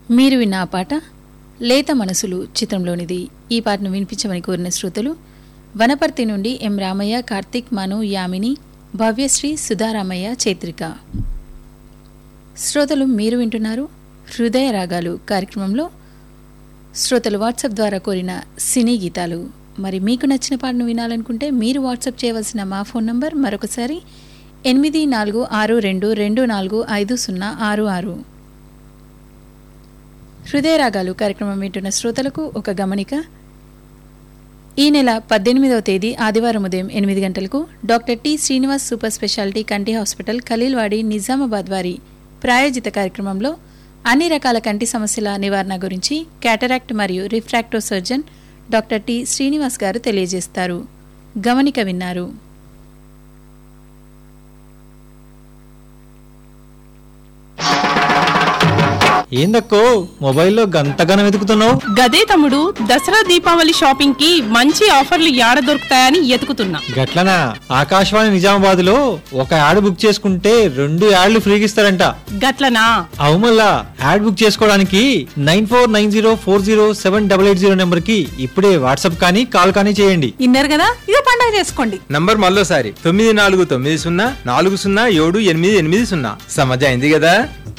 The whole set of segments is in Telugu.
మీరు విన్న ఆ పాట లేత మనసులు చిత్రంలోనిది ఈ పాటను వినిపించమని కోరిన శ్రోతలు వనపర్తి నుండి ఎం రామయ్య కార్తిక్ మను యామిని భవ్యశ్రీ సుధారామయ్య చైత్రిక శ్రోతలు మీరు వింటున్నారు హృదయ రాగాలు కార్యక్రమంలో శ్రోతలు వాట్సాప్ ద్వారా కోరిన సినీ గీతాలు మరి మీకు నచ్చిన పాటను వినాలనుకుంటే మీరు వాట్సాప్ చేయవలసిన మా ఫోన్ నంబర్ మరొకసారి ఎనిమిది నాలుగు ఆరు రెండు రెండు నాలుగు ఐదు సున్నా ఆరు ఆరు హృదయ రాగాలు కార్యక్రమం వింటున్న శ్రోతలకు ఒక గమనిక ఈ నెల పద్దెనిమిదవ తేదీ ఆదివారం ఉదయం ఎనిమిది గంటలకు doctor T Srinivas super speciality కంటి హాస్పిటల్ ఖలీల్వాడి నిజామాబాద్ వారి ప్రాయోజిత కార్యక్రమంలో అన్ని రకాల కంటి సమస్యల నివారణ గురించి క్యాటరాక్ట్ మరియు refractive surgeon doctor T Srinivas garu తెలియజేస్తారు గమనిక విన్నారు ఏందక్కో మొబైల్లో గంతగానం వెతుకుతున్నావు గదే తమ్ముడు దసరా దీపావళి షాపింగ్ కి మంచి ఆఫర్లు యాడ దొరుకుతాయని ఎతుకుతున్నా గట్లనా ఆకాశవాణి నిజామాబాద్ లో ఒక యాడ్ బుక్ చేసుకుంటే రెండు యాడ్లు ఫ్రీగా ఇస్తారంట గట్లనా అవు మళ్ళా యాడ్ బుక్ చేసుకోవడానికి nine four nine zero four zero seven double eight zero number కి ఇప్పుడే వాట్సాప్ కానీ కాల్ కానీ చేయండి ఇన్నారు కదా ఇక పండగ చేసుకోండి నంబర్ మళ్ళోసారి తొమ్మిది నాలుగు తొమ్మిది సున్నా నాలుగు సున్నా ఏడు ఎనిమిది ఎనిమిది సున్నా సమజ్ అయింది కదా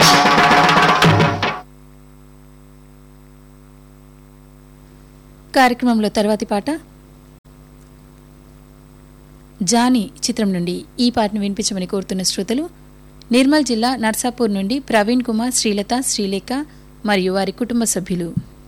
కార్యక్రమంలో తర్వాతి పాట జానీ చిత్రం నుండి ఈ పాటను వినిపించమని కోరుతున్న శ్రోతలు నిర్మల్ జిల్లా నర్సాపూర్ నుండి ప్రవీణ్ కుమార్ శ్రీలత శ్రీలేఖ మరియు వారి కుటుంబ సభ్యులు